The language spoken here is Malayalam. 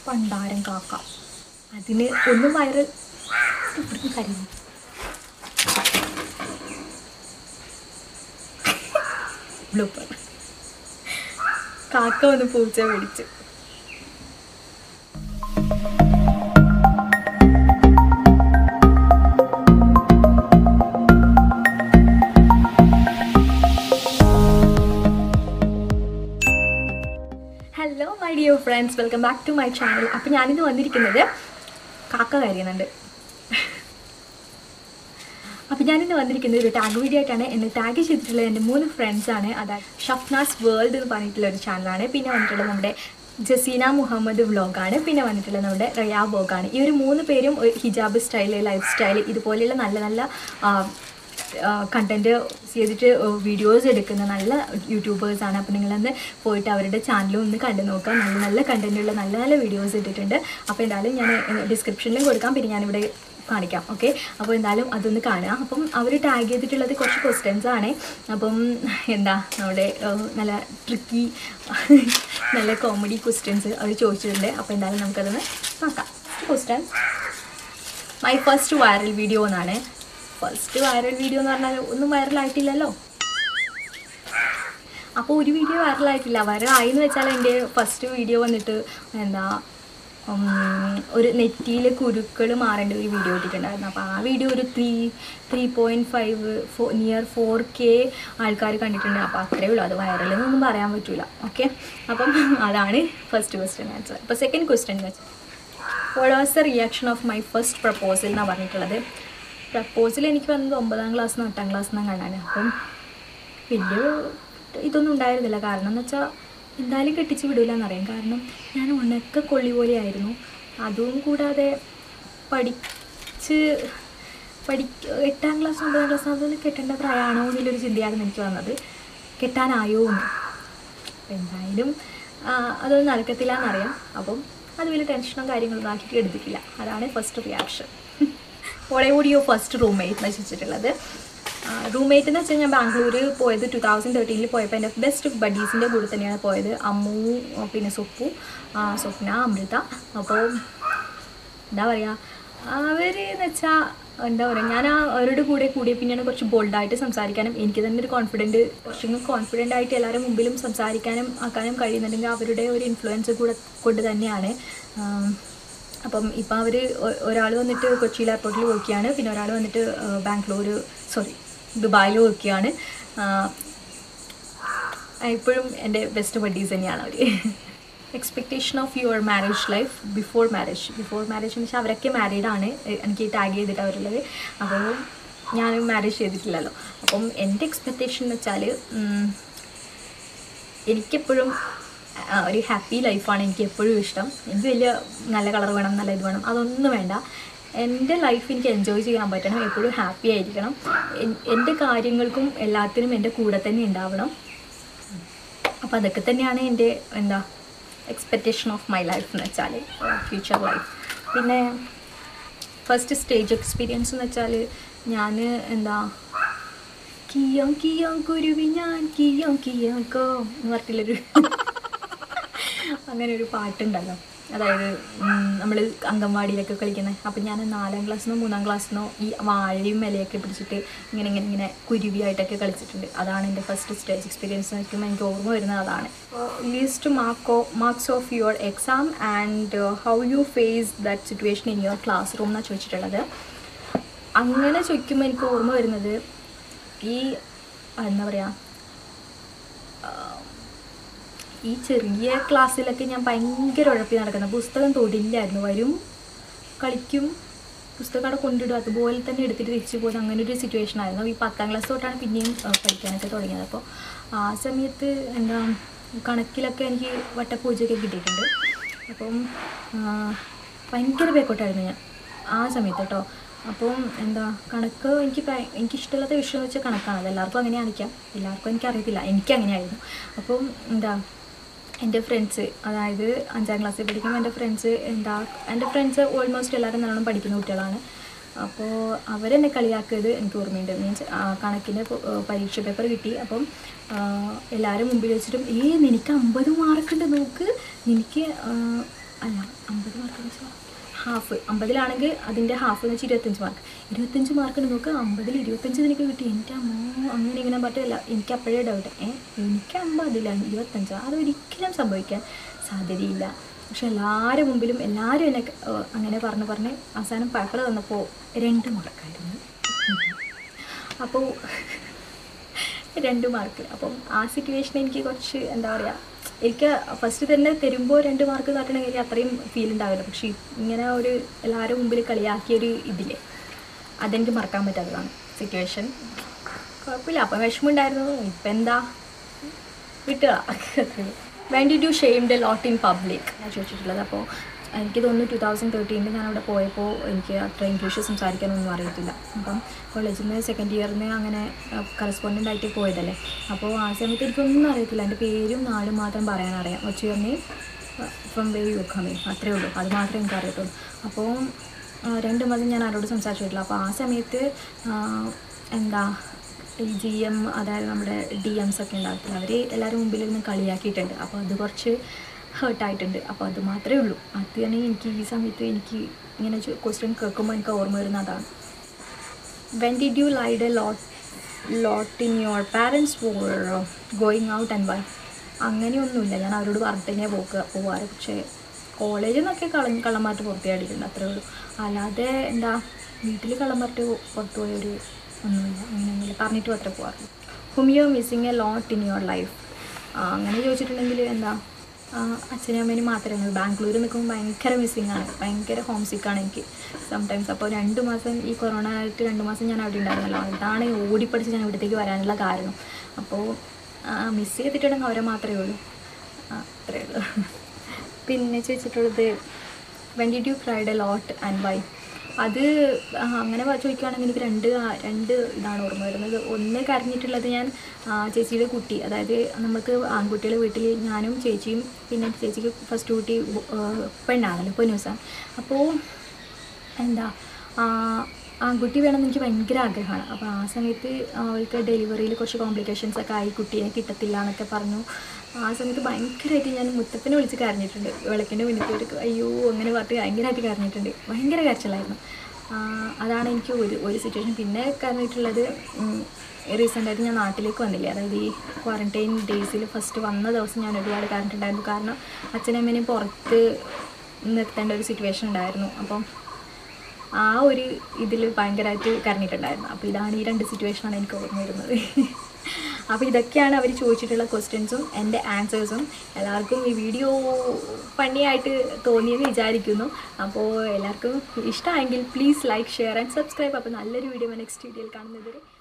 പണ്ടാരം കാക്ക അതിന് ഒന്നും വയറ് ഇവിടുന്ന് കരയുന്നു ബ്ലൂപ്പർ കാക്ക വന്ന് പൂച്ച പിടിച്ചു hello my dear friends welcome back to my channel അപ്പോൾ ഞാനിന്ന് വന്നിരിക്കുന്നത് കാക്ക കരയുന്നുണ്ട് അപ്പോൾ ഞാനിന്ന് വന്നിരിക്കുന്നത് ഒരു ടാഗ് വീഡിയോ ആയിട്ടാണ് എന്നെ ടാഗ് ചെയ്തിട്ടുള്ള എൻ്റെ മൂന്ന് ഫ്രണ്ട്സാണ് അതായത് ഷഫ്നാസ് വേൾഡ് എന്ന് പറഞ്ഞിട്ടുള്ള ഒരു ചാനലാണ് പിന്നെ വന്നിട്ടുള്ളത് നമ്മുടെ ജസീന മുഹമ്മദ് വ്ലോഗാണ് പിന്നെ വന്നിട്ടുള്ളത് നമ്മുടെ റയാ ബോഗാണ് ഈ ഒരു മൂന്ന് പേരും ഒരു ഹിജാബ് സ്റ്റൈല് ലൈഫ് സ്റ്റൈൽ ഇതുപോലെയുള്ള നല്ല നല്ല കണ്ടൻറ്റ് ചെയ്തിട്ട് വീഡിയോസ് എടുക്കുന്ന നല്ല യൂട്യൂബേഴ്സാണ് അപ്പോൾ നിങ്ങളൊന്ന് പോയിട്ട് അവരുടെ ചാനലും ഒന്ന് കണ്ടു നോക്കുക നല്ല നല്ല കണ്ടൻറ്റുള്ള നല്ല നല്ല വീഡിയോസ് ഇട്ടിട്ടുണ്ട് അപ്പോൾ എന്തായാലും ഞാൻ ഡിസ്ക്രിപ്ഷനിലും കൊടുക്കാം പിന്നെ ഞാനിവിടെ കാണിക്കാം ഓക്കെ അപ്പോൾ എന്തായാലും അതൊന്ന് കാണുക അപ്പം അവർ ടാഗ് ചെയ്തിട്ടുള്ളത് കുറച്ച് ക്വസ്റ്റ്യൻസ് ആണ് അപ്പം എന്താ നമ്മുടെ ഏഹ്, നല്ല ട്രിക്കി നല്ല കോമഡി ക്വസ്റ്റ്യൻസ് അവർ ചോദിച്ചിട്ടുണ്ട് അപ്പോൾ എന്തായാലും നമുക്കതൊന്ന് നോക്കാം question my first viral video എന്നാണ് ഫസ്റ്റ് വൈറൽ വീഡിയോ എന്ന് പറഞ്ഞാൽ ഒന്നും വൈറലായിട്ടില്ലല്ലോ അപ്പോൾ ഒരു വീഡിയോ വൈറലായിട്ടില്ല വൈറലായി എന്ന് വെച്ചാൽ എൻ്റെ ഫസ്റ്റ് വീഡിയോ വന്നിട്ട് എന്താ ഉം, ഒരു നെറ്റിയിൽ കുരുക്കൾ മാറേണ്ട ഒരു വീഡിയോ ഇട്ടിട്ടുണ്ടായിരുന്നു അപ്പോൾ ആ വീഡിയോ ഒരു three three point five four near four K ആൾക്കാർ കണ്ടിട്ടുണ്ട് അപ്പോൾ അത്രയേ ഉള്ളൂ അത് വൈറൽ എന്നൊന്നും പറയാൻ പറ്റില്ല ഓക്കെ അപ്പം അതാണ് ഫസ്റ്റ് ക്വസ്റ്റ്യൻ ആൻസർ അപ്പോൾ സെക്കൻഡ് ക്വസ്റ്റ്യൻ വെച്ചാൽ what was the reaction of my first proposal എന്നാണ് പറഞ്ഞിട്ടുള്ളത് പ്രപ്പോസൽ എനിക്ക് വന്നത് ഒമ്പതാം ക്ലാസ് നിന്ന് എട്ടാം ക്ലാസ് നിന്നാണ് കാണാൻ അപ്പം വലിയ ഇതൊന്നും ഉണ്ടായിരുന്നില്ല കാരണം എന്ന് വെച്ചാൽ എന്തായാലും കെട്ടിച്ച് വിടില്ല എന്നറിയാം കാരണം ഞാൻ ഉണക്ക കൊള്ളി പോലെയായിരുന്നു അതും കൂടാതെ പഠിച്ച് പഠി എട്ടാം ക്ലാസ് ഒമ്പതാം ക്ലാസ് അതൊന്നും കെട്ടേണ്ട പ്രായമാണോ എന്നുള്ളൊരു ചിന്തയായിരുന്നു എനിക്ക് വന്നത് കെട്ടാനായോ എന്ന് അപ്പം എന്തായാലും ആ, അതൊന്നും നടക്കത്തില്ല എന്നറിയാം അപ്പം അത് വലിയ ടെൻഷനും കാര്യങ്ങളൊന്നും ആക്കിയിട്ട് എടുത്തിട്ടില്ല അതാണ് ഫസ്റ്റ് റിയാക്ഷൻ ഓളെ കൂടി യോ ഫസ്റ്റ് റൂംമേറ്റ് എന്ന് വെച്ചിട്ടുള്ളത് റൂംമേറ്റ് എന്ന് വെച്ചാൽ ഞാൻ ബാംഗ്ലൂർ പോയത് ടു തൗസൻഡ് തേർട്ടീനിൽ പോയപ്പോൾ എൻ്റെ ബെസ്റ്റ് ബഡീസിൻ്റെ കൂടെ തന്നെയാണ് പോയത് അമ്മു ആ, പിന്നെ സുപ്പു ആ, സ്വപ്ന അമൃത അപ്പോൾ എന്താ പറയുക അവർ എന്ന് വെച്ചാൽ എന്താ പറയുക ഞാൻ ആ അവരുടെ കൂടെ കൂടിയ പിന്നെയാണ് കുറച്ച് ബോൾഡായിട്ട് സംസാരിക്കാനും എനിക്ക് തന്നെ ഒരു കോൺഫിഡൻറ്റ് കുറച്ചും കോൺഫിഡൻ്റ് ആയിട്ട് എല്ലാവരുടെ മുമ്പിലും സംസാരിക്കാനും ആക്കാനും കഴിയുന്നുണ്ടെങ്കിൽ അവരുടെ ഒരു ഇൻഫ്ലുവൻസ് കൂടെ കൊണ്ട് തന്നെയാണ് ആം, അപ്പം ഇപ്പം അവർ ഒരാൾ വന്നിട്ട് കൊച്ചിയിൽ എയർപോർട്ടിൽ വർക്ക് ചെയ്യാണ് പിന്നെ ഒരാൾ വന്നിട്ട് ബാംഗ്ലൂർ സോറി ദുബായിൽ വർക്ക് ചെയ്യാണ് ഇപ്പോഴും എൻ്റെ ബെസ്റ്റ് ബഡീസ് തന്നെയാണ് അവർ expectation of your marriage life before marriage before marriage എന്ന് വെച്ചാൽ അവരൊക്കെ മാരീഡ് ആണ് എ- എനിക്ക് ടാഗ് ചെയ്തിട്ട് അവരുള്ളത് അപ്പോൾ ഞാനും മാരേജ് ചെയ്തിട്ടില്ലല്ലോ അപ്പം എൻ്റെ എക്സ്പെക്റ്റേഷൻ എന്ന് വെച്ചാൽ എനിക്കെപ്പോഴും ആ, ഒരു ഹാപ്പി ലൈഫാണ് എനിക്ക് എപ്പോഴും ഇഷ്ടം എനിക്ക് വലിയ നല്ല കളർ വേണം നല്ല ഇത് വേണം അതൊന്നും വേണ്ട എൻ്റെ ലൈഫ് എനിക്ക് എൻജോയ് ചെയ്യാൻ പറ്റണം എപ്പോഴും ഹാപ്പി ആയിരിക്കണം എൻ- എൻ്റെ കാര്യങ്ങൾക്കും എല്ലാത്തിനും എൻ്റെ കൂടെ തന്നെ ഉണ്ടാവണം അപ്പോൾ അതൊക്കെ തന്നെയാണ് എൻ്റെ എന്താ എക്സ്പെക്റ്റേഷൻ ഓഫ് മൈ ലൈഫ് എന്ന് വെച്ചാൽ ഫ്യൂച്ചർ ലൈഫ് പിന്നെ ഫസ്റ്റ് സ്റ്റേജ് എക്സ്പീരിയൻസ് എന്ന് വെച്ചാൽ ഞാൻ എന്താ കിയോ കിയോ കുരുവി ഞാൻ കിയോ കിയോ കോ എന്ന് പറഞ്ഞിട്ടുള്ളൊരു അങ്ങനെ ഒരു പാട്ടുണ്ടല്ലോ അതായത് നമ്മൾ അംഗൻവാടിയിലൊക്കെ കളിക്കുന്നത് അപ്പം ഞാൻ നാലാം ക്ലാസ്സിനോ മൂന്നാം ക്ലാസ്സിനോ ഈ വാഴയും ഇലയൊക്കെ പിടിച്ചിട്ട് ഇങ്ങനെ ഇങ്ങനെ ഇങ്ങനെ കുരുവിയായിട്ടൊക്കെ കളിച്ചിട്ടുണ്ട് അതാണ് എൻ്റെ ഫസ്റ്റ് സ്റ്റേജ് എക്സ്പീരിയൻസ് നോക്കുമ്പോൾ എനിക്ക് ഓർമ്മ വരുന്നത് അതാണ് least mark marks of your exam and how you face that situation in your class room എന്നാണ് ചോദിച്ചിട്ടുള്ളത് അങ്ങനെ ചോദിക്കുമ്പോൾ എനിക്ക് ഓർമ്മ വരുന്നത് ഈ എന്താ പറയുക ഈ ചെറിയ ക്ലാസ്സിലൊക്കെ ഞാൻ ഭയങ്കര ഉഴപ്പി നടക്കുന്നത് പുസ്തകം തൊടില്ലായിരുന്നു വരും കളിക്കും പുസ്തകം അവിടെ കൊണ്ടിടും അതുപോലെ തന്നെ എടുത്തിട്ട് തിരിച്ചു പോകുന്ന അങ്ങനെ ഒരു സിറ്റുവേഷൻ ആയിരുന്നു ഈ പത്താം ക്ലാസ് തൊട്ടാണ് പിന്നെയും ആ, പഠിക്കാനൊക്കെ തുടങ്ങിയത് അപ്പോൾ ആ സമയത്ത് എന്താ കണക്കിലൊക്കെ എനിക്ക് വട്ടപ്പൂജയൊക്കെ കിട്ടിയിട്ടുണ്ട് അപ്പം ആ, ഭയങ്കര ബേക്കോട്ടായിരുന്നു ഞാൻ ആ സമയത്ത് കേട്ടോ അപ്പം എന്താ കണക്ക് എനിക്ക് ഭയ- എനിക്കിഷ്ടമില്ലാത്ത വിഷയം എന്ന് വെച്ചാൽ കണക്കാണ് അത് എല്ലാവർക്കും അങ്ങനെ ആയിരിക്കാം എല്ലാവർക്കും എനിക്കറിയത്തില്ല എനിക്ക് അങ്ങനെയായിരുന്നു അപ്പം എന്താ എൻ്റെ ഫ്രണ്ട്സ് അതായത് അഞ്ചാം ക്ലാസ്സിൽ പഠിക്കുമ്പോൾ എൻ്റെ ഫ്രണ്ട്സ് എന്താ എൻ്റെ ഫ്രണ്ട്സ് ഓൾമോസ്റ്റ് എല്ലാവരും നല്ലോണം പഠിക്കുന്ന കുട്ടികളാണ് അപ്പോൾ അവരെന്നെ കളിയാക്കിയത് എനിക്ക് ഓർമ്മയുണ്ട് മീൻസ് കണക്കിൻ്റെ പരീക്ഷ പേപ്പർ കിട്ടി അപ്പം ആ, എല്ലാവരും മുമ്പിൽ വെച്ചിട്ടും ഏ നിനക്ക് അമ്പത് മാർക്കുണ്ട് നോക്ക് നിനക്ക് ആ, അല്ല അമ്പത് മാർക്ക് എന്ന് വെച്ചാൽ ഹാഫ് അമ്പതിലാണെങ്കിൽ അതിൻ്റെ ഹാഫ് എന്ന് വെച്ചാൽ ഇരുപത്തഞ്ച് മാർക്ക് ഇരുപത്തഞ്ച് മാർക്ക് നോക്കുക അമ്പതിൽ ഇരുപത്തഞ്ച് നിനക്ക് കിട്ടി എൻ്റെ അമ്മോ അങ്ങനെ ഇങ്ങനെ പറ്റില്ല എനിക്ക് അപ്പോഴേ ഡൗട്ട് ഏ എനിക്ക് അമ്പതിലാണ് ഇരുപത്തഞ്ച് അത് ഒരിക്കലും സംഭവിക്കാൻ സാധ്യതയില്ല പക്ഷെ എല്ലാവരുടെ മുമ്പിലും എല്ലാവരും എന്നെ ഏർ, അങ്ങനെ പറഞ്ഞ് പറഞ്ഞ് അവസാനം പേപ്പർ തന്നപ്പോൾ രണ്ട് മാർക്കായിരുന്നു അപ്പോൾ രണ്ട് മാർക്ക് അപ്പം ആ സിറ്റുവേഷൻ എനിക്ക് കുറച്ച് എന്താ പറയുക എനിക്ക് ഫസ്റ്റ് തന്നെ തരുമ്പോൾ രണ്ട് മാർക്ക് തട്ടണമെങ്കിൽ അത്രയും ഫീൽ ഉണ്ടാവില്ല പക്ഷേ ഇങ്ങനെ ഒരു എല്ലാവരും മുമ്പിൽ കളിയാക്കിയൊരു ഇതില്ലേ അതെനിക്ക് മറക്കാൻ പറ്റാത്തതാണ് സിറ്റുവേഷൻ കുഴപ്പമില്ല അപ്പം വിഷമമുണ്ടായിരുന്നു ഇപ്പം എന്താ വിട്ടുക when did you shamed lot in public ഞാൻ ചോദിച്ചിട്ടുള്ളത് അപ്പോൾ എനിക്ക് തോന്നുന്നു ടു തൗസൻഡ് തേർട്ടീനിൽ ഞാൻ അവിടെ പോയപ്പോൾ എനിക്ക് അത്ര ഇംഗ്ലീഷ് സംസാരിക്കാനൊന്നും അറിയത്തില്ല അപ്പം കോളേജിൽ നിന്ന് സെക്കൻഡ് ഇയറിൽ നിന്ന് അങ്ങനെ കറസ്പോണ്ടൻ്റ് ആയിട്ട് പോയതല്ലേ അപ്പോൾ ആ സമയത്ത് എനിക്കൊന്നും അറിയത്തില്ല എൻ്റെ പേരും നാടും മാത്രം പറയാനറിയാം ഒച്ചുയർന്ന് ഫ്രം വേ യു കമ്മിങ് അത്രേ ഉള്ളൂ അത് മാത്രമേ എനിക്ക് അറിയത്തുള്ളൂ അപ്പോൾ ആ, രണ്ട് മാസം ഞാൻ ആരോട് സംസാരിച്ചിട്ടില്ല അപ്പോൾ ആ സമയത്ത് ആ, എന്താ ഈ ജി എം അതായത് നമ്മുടെ ഡി എംസ് ഒക്കെ ഉണ്ടാകത്തില്ല അവർ എല്ലാവരും മുമ്പിൽ നിന്ന് കളിയാക്കിയിട്ടുണ്ട് അപ്പോൾ അത് കുറച്ച് ഹേർട്ടായിട്ടുണ്ട് അപ്പോൾ അത് മാത്രമേ ഉള്ളൂ അത് തന്നെ എനിക്ക് ഈ സമയത്ത് എനിക്ക് ഇങ്ങനെ ക്വസ്റ്റ്യൻ കേൾക്കുമ്പോൾ എനിക്ക് ഓർമ്മ വരുന്ന അതാണ് when did you lied a lot lot in your parents for going out and why അങ്ങനെയൊന്നുമില്ല ഞാൻ അവരോട് പറഞ്ഞിട്ട് തന്നെയാണ് പോക്ക് പോവാറ് പക്ഷേ കോളേജിൽ നിന്നൊക്കെ കള്ള കള്ളന്മാർക്ക് പുറത്തിയാടിയിട്ടുണ്ട് അത്രേ ഉള്ളൂ അല്ലാതെ എന്താ വീട്ടിൽ കള്ളന്മാർക്ക് പുറത്തു പോയൊരു ഒന്നുമില്ല അങ്ങനെയൊന്നുമില്ല പറഞ്ഞിട്ട് മാത്രമേ പോകാറുള്ളൂ hmm you missing a lot in your life അങ്ങനെ ചോദിച്ചിട്ടുണ്ടെങ്കിൽ എന്താ ആ, അച്ഛനും അമ്മേനും മാത്രമേ ഉള്ളൂ ബാംഗ്ലൂരിൽ നിൽക്കുമ്പോൾ ഭയങ്കര മിസ്സിങ് ആണ് ഭയങ്കര ഹോം സിക്കാണ് എനിക്ക് സംടൈംസ് അപ്പോൾ രണ്ട് മാസം ഈ കൊറോണ ആയിട്ട് രണ്ട് മാസം ഞാൻ അവിടെ ഉണ്ടായിരുന്നല്ലോ അതാണ് ഓടിപ്പടിച്ച് ഞാൻ ഇവിടത്തേക്ക് വരാനുള്ള കാരണം അപ്പോൾ മിസ് ചെയ്തിട്ടുണ്ടെങ്കിൽ അവരെ മാത്രമേ ഉള്ളൂ ആ, അത്രേ ഉള്ളൂ പിന്നെ ചോദിച്ചിട്ടുള്ളത് when did you cried a lot and why അത് ആ, അങ്ങനെ വ- ചോദിക്കുകയാണെങ്കിൽ എനിക്ക് രണ്ട് ആ- രണ്ട് ഇതാണ് ഓർമ്മ വരുന്നത് ഒന്ന് കരഞ്ഞിട്ടുള്ളത് ഞാൻ ആ, ചേച്ചിയുടെ കുട്ടി അതായത് നമുക്ക് ആൺകുട്ടികൾ വീട്ടിൽ ഞാനും ചേച്ചിയും പിന്നെ ചേച്ചിക്ക് ഫസ്റ്റ് കുട്ടി ആ, പെണ്ണാണല്ലോ പൊന്നൂസാണ് അപ്പോൾ എന്താ ആ, ആൺകുട്ടി വേണമെന്ന് എനിക്ക് ഭയങ്കര ആഗ്രഹമാണ് അപ്പോൾ ആ സമയത്ത് അവൾക്ക് ഡെലിവറിയിൽ കുറച്ച് കോംപ്ലിക്കേഷൻസ് ഒക്കെ ആയി കുട്ടീനെ കിട്ടത്തില്ല എന്നൊക്കെ പറഞ്ഞു ആ സമയത്ത് ഭയങ്കരമായിട്ട് ഞാൻ മുത്തപ്പനെ വിളിച്ച് കരഞ്ഞിട്ടുണ്ട് വിളക്കിൻ്റെ മുന്നിൽ ഒരു അയ്യോ അങ്ങനെ പറഞ്ഞ് ഭയങ്കരമായിട്ട് കരഞ്ഞിട്ടുണ്ട് ഭയങ്കര കരച്ചിലായിരുന്നു ആ, അതാണ് എനിക്ക് ഒരു ഒരു സിറ്റുവേഷൻ പിന്നെ കരഞ്ഞിട്ടുള്ളത് റീസെൻ്റായിട്ട് ഞാൻ നാട്ടിലേക്ക് വന്നില്ലേ അതായത് ഈ ക്വാറൻറ്റൈൻ ഡേയ്സിൽ ഫസ്റ്റ് വന്ന ദിവസം ഞാൻ ഒരുപാട് കരഞ്ഞിട്ടുണ്ടായിരുന്നു കാരണം അച്ഛനമ്മേനെയും പുറത്ത് നിർത്തേണ്ട ഒരു സിറ്റുവേഷൻ ഉണ്ടായിരുന്നു അപ്പം ആ ഒരു ഇതിൽ ഭയങ്കരമായിട്ട് കരഞ്ഞിട്ടുണ്ടായിരുന്നു അപ്പോൾ ഇതാണ് ഈ രണ്ട് സിറ്റുവേഷനാണ് എനിക്ക് ഓർമ്മ വരുന്നത് അപ്പോൾ ഇതൊക്കെയാണ് അവർ ചോദിച്ചിട്ടുള്ള ക്വസ്റ്റ്യൻസും എൻ്റെ ആൻസേഴ്സും എല്ലാവർക്കും ഈ വീഡിയോ പണിയായിട്ട് തോന്നിയെന്ന് വിചാരിക്കുന്നു അപ്പോൾ എല്ലാവർക്കും ഇഷ്ടമായെങ്കിൽ please like share and subscribe അപ്പോൾ നല്ലൊരു വീഡിയോ നെക്സ്റ്റ് വീഡിയോയിൽ കാണുന്നത് വരെ